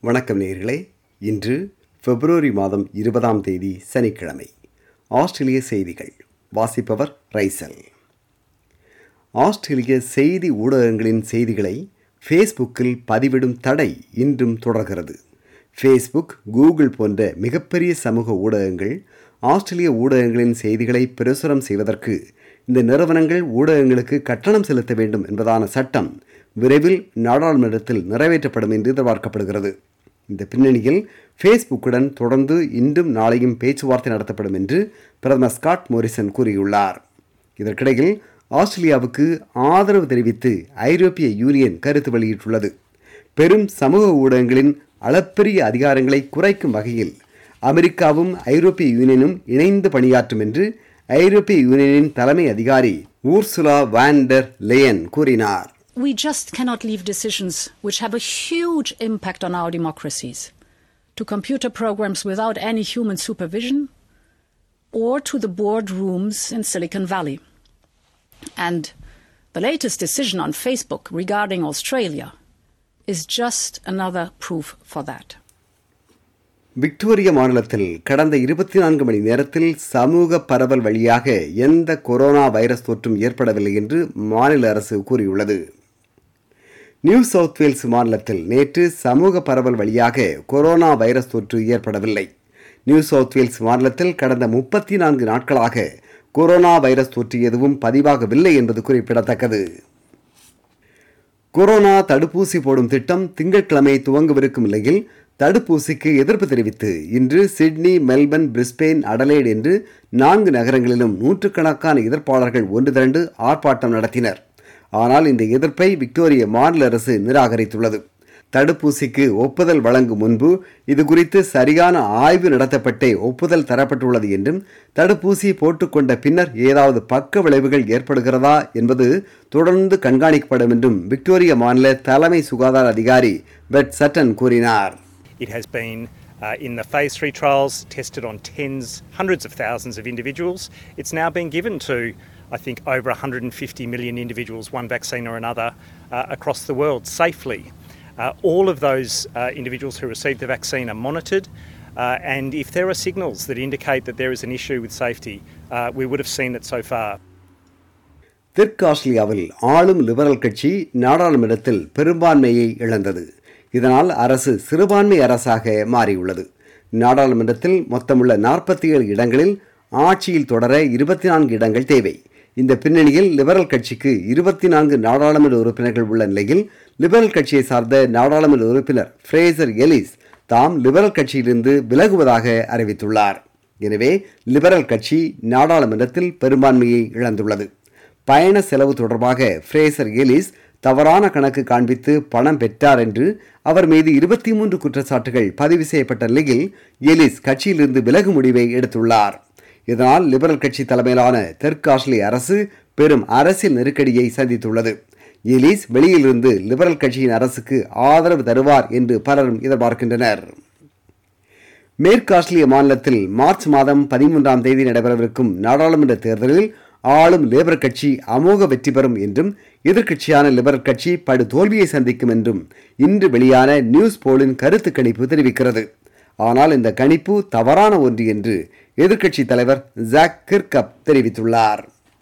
வணக்கம் நேயர்களே இன்று பிப்ரவரி மாதம் இருபதாம் தேதி சனிக்கிழமை ஆஸ்திரேலிய செய்திகள் வாசிப்பவர் ரைசல் ஆஸ்திரேலிய செய்தி ஊடகங்களின் செய்திகளை ஃபேஸ்புக்கில் பதிவிடும் தடை இன்றும் தொடர்கிறது ஃபேஸ்புக் கூகுள் போன்ற மிகப்பெரிய சமூக ஊடகங்கள் ஆஸ்திரேலிய ஊடகங்களின் செய்திகளை பிரசுரம் செய்வதற்கு இந்த நிறுவனங்கள் ஊடகங்களுக்கு கட்டணம் செலுத்த வேண்டும் என்பதான சட்டம் விரைவில் நாடாளுமன்றத்தில் நிறைவேற்றப்படும் என்று எதிர்பார்க்கப்படுகிறது இந்த பின்னணியில் ஃபேஸ்புக்குடன் தொடர்ந்து இன்றும் நாளையும் பேச்சுவார்த்தை நடத்தப்படும் என்று பிரதமர் ஸ்காட் மோரிசன் கூறியுள்ளார் இதற்கிடையில் ஆஸ்திரேலியாவுக்கு ஆதரவு தெரிவித்து ஐரோப்பிய யூனியன் கருத்து வெளியிட்டுள்ளது பெரும் சமூக ஊடகங்களின் அளப்பெரிய அதிகாரங்களை குறைக்கும் வகையில் அமெரிக்காவும் ஐரோப்பிய யூனியனும் இணைந்து பணியாற்றும் என்று ஐரோப்பிய யூனியனின் தலைமை அதிகாரி ஊர்சுலா வாண்டர் லேயன் கூறினார் We just cannot leave decisions which have a huge impact on our democracies to computer programs without any human supervision or to the boardrooms in Silicon Valley. And the latest decision on Facebook regarding Australia is just another proof for that. Victoria மாநிலத்தில் கடந்த இருபத்தி நான்கு மணி நேரத்தில் சமூக பரவல் வழியாக எந்த corona virus தொற்றும் ஏற்படவில்லை என்று மாநில அரசு கூறியுள்ளது நியூ சவுத் வேல்ஸ் மாநிலத்தில் நேற்று சமூக பரவல் வழியாக கொரோனா வைரஸ் தொற்று ஏற்படவில்லை நியூ சவுத் வேல்ஸ் மாநிலத்தில் கடந்த முப்பத்தி நான்கு நாட்களாக கொரோனா வைரஸ் தொற்று எதுவும் பதிவாகவில்லை என்பது குறிப்பிடத்தக்கது கொரோனா தடுப்பூசி போடும் திட்டம் திங்கட்கிழமை துவங்கவிருக்கும் நிலையில் தடுப்பூசிக்கு எதிர்ப்பு தெரிவித்து இன்று சிட்னி மெல்பர்ன் பிரிஸ்பெயின் அடலேட் என்று நான்கு நகரங்களிலும் நூற்றுக்கணக்கான எதிர்ப்பாளர்கள் ஒன்று திரண்டு ஆர்ப்பாட்டம் நடத்தினர் ஆனால் இந்த எதிர்ப்பை விக்டோரிய மாநில அரசு நிராகரித்துள்ளது தடுப்பூசிக்கு ஒப்புதல் வழங்கும் முன்பு இது குறித்து சரியான ஆய்வு நடத்தப்பட்டே ஒப்புதல் தரப்பட்டுள்ளது என்றும் தடுப்பூசி போட்டுக்கொண்ட பின்னர் ஏதாவது பக்க விளைவுகள் ஏற்படுகிறதா என்பது தொடர்ந்து கண்காணிக்கப்படும் என்றும் விக்டோரிய மாநில தலைமை சுகாதார அதிகாரி பெட் சட்டன் கூறினார் It has been uh, in the phase three trials, tested on tens, hundreds of thousands of individuals. It's now been given to, I think, over 150 million individuals, one vaccine or another, uh, across the world safely. Uh, all of those uh, individuals who receive the vaccine are monitored. Uh, and if there are signals that indicate that there is an issue with safety, uh, we would have seen it so far. தெற்கு ஆஸ்திரேலியாவில் ஆளும் liberal கட்சி நாடாளுமன்றத்தில் பெரும்பான்மையை இழந்தது இதனால் அரசு சிறுபான்மை அரசாக மாறியுள்ளது நாடாளுமன்றத்தில் மொத்தமுள்ள நாற்பத்தி ஏழு இடங்களில் ஆட்சியில் தொடர இருபத்தி நான்கு இடங்கள் தேவை இந்த பின்னணியில் லிபரல் கட்சிக்கு இருபத்தி நான்கு நாடாளுமன்ற உறுப்பினர்கள் உள்ள நிலையில் லிபரல் கட்சியை சார்ந்த நாடாளுமன்ற உறுப்பினர் ஃப்ரேசர் எலிஸ் தாம் லிபரல் கட்சியிலிருந்து விலகுவதாக அறிவித்துள்ளார் எனவே லிபரல் கட்சி நாடாளுமன்றத்தில் பெரும்பான்மையை இழந்துள்ளது பயண செலவு தொடர்பாக ஃப்ரேசர் எலிஸ் தவறான கணக்கு காண்பித்து பணம் பெற்றார் என்று அவர் மீது இருபத்தி மூன்று குற்றச்சாட்டுகள் பதிவு செய்யப்பட்ட நிலையில் எலிஸ் கட்சியிலிருந்து விலகு முடிவை எடுத்துள்ளார் இதனால் லிபரல் கட்சி தலைமையிலான தெற்கு ஆஸ்திரேலிய அரசு பெரும் அரசியல் நெருக்கடியை சந்தித்துள்ளது எலிஸ் வெளியிலிருந்து லிபரல் கட்சியின் அரசுக்கு ஆதரவு தருவார் என்று பலரும் எதிர்பார்க்கின்றனர் மேற்கு ஆஸ்திரேலிய மாநிலத்தில் மார்ச் மாதம் பதிமூன்றாம் தேதி நடைபெறவிருக்கும் நாடாளுமன்ற தேர்தலில் ஆளும் லேபர் கட்சி அமோக வெற்றி பெறும் என்றும் எதிர்க்கட்சியான லிபரல் கட்சி படு தோல்வியை சந்திக்கும் என்றும் இன்று வெளியான நியூஸ் போலின் கருத்து கணிப்பு தெரிவிக்கிறது ஆனால் இந்த கணிப்பு தவறான ஒன்று என்று எதிர்க்கட்சி தலைவர் ஜாக் கிர்கப் தெரிவித்துள்ளார்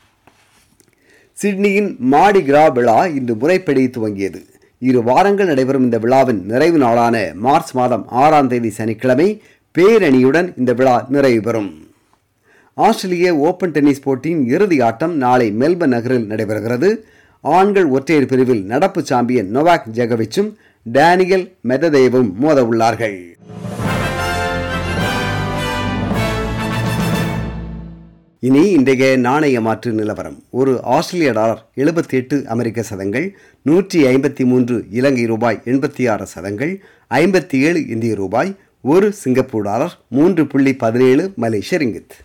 சிட்னியின் மாடி கிரா விழா இன்று முறைப்படி துவங்கியது இரு வாரங்கள் நடைபெறும் இந்த விழாவின் நிறைவு நாளான மார்ச் மாதம் ஆறாம் தேதி சனிக்கிழமை பேரணியுடன் இந்த விழா நிறைவு பெறும் ஆஸ்திரேலிய ஓபன் டென்னிஸ் போட்டியின் இறுதி ஆட்டம் நாளை மெல்பர்ன் நகரில் நடைபெறுகிறது ஆண்கள் ஒற்றையர் பிரிவில் நடப்பு சாம்பியன் நொவாக் ஜெகவிச்சும் டேனியல் மெததேவும் மோத உள்ளார்கள் இனி இன்றைய நாணய மாற்று நிலவரம் ஒரு ஆஸ்திரேலிய டாலர் எழுபத்தி எட்டு அமெரிக்க சதங்கள் நூற்றி ஐம்பத்தி மூன்று இலங்கை ரூபாய் எண்பத்தி ஆறு சதங்கள் ஐம்பத்தி ஏழு இந்திய ரூபாய் ஒரு சிங்கப்பூர் டாலர் மூன்று புள்ளி பதினேழு மலேசிய ரிங்கித்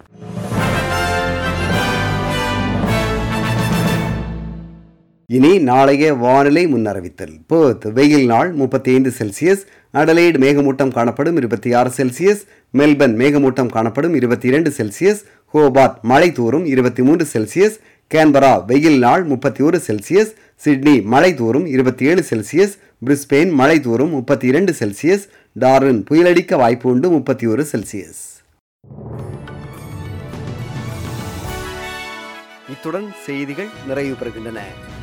இனி நாளைய வானிலை முன்னறிவித்தல் பேர்த் வெயில் நாள் முப்பத்தி ஐந்து செல்சியஸ் அடலைடு மேகமூட்டம் காணப்படும் இருபத்தி ஆறு செல்சியஸ் மெல்பர்ன் மேகமூட்டம் காணப்படும் இருபத்தி இரண்டு செல்சியஸ் ஹோபார்ட் மழை தூறும் இருபத்தி மூன்று செல்சியஸ் கேன்பரா வெயில் நாள் முப்பத்தி ஒரு செல்சியஸ் சிட்னி மழை தூறும் இருபத்தி ஏழு செல்சியஸ் பிரிஸ்பெயின் மழை தூறும் முப்பத்தி இரண்டு செல்சியஸ் டார்வின் புயலடிக்க வாய்ப்பு உண்டு முப்பத்தி ஒரு செல்சியஸ் இத்துடன் செய்திகள் நிறைவு பெறுகின்றன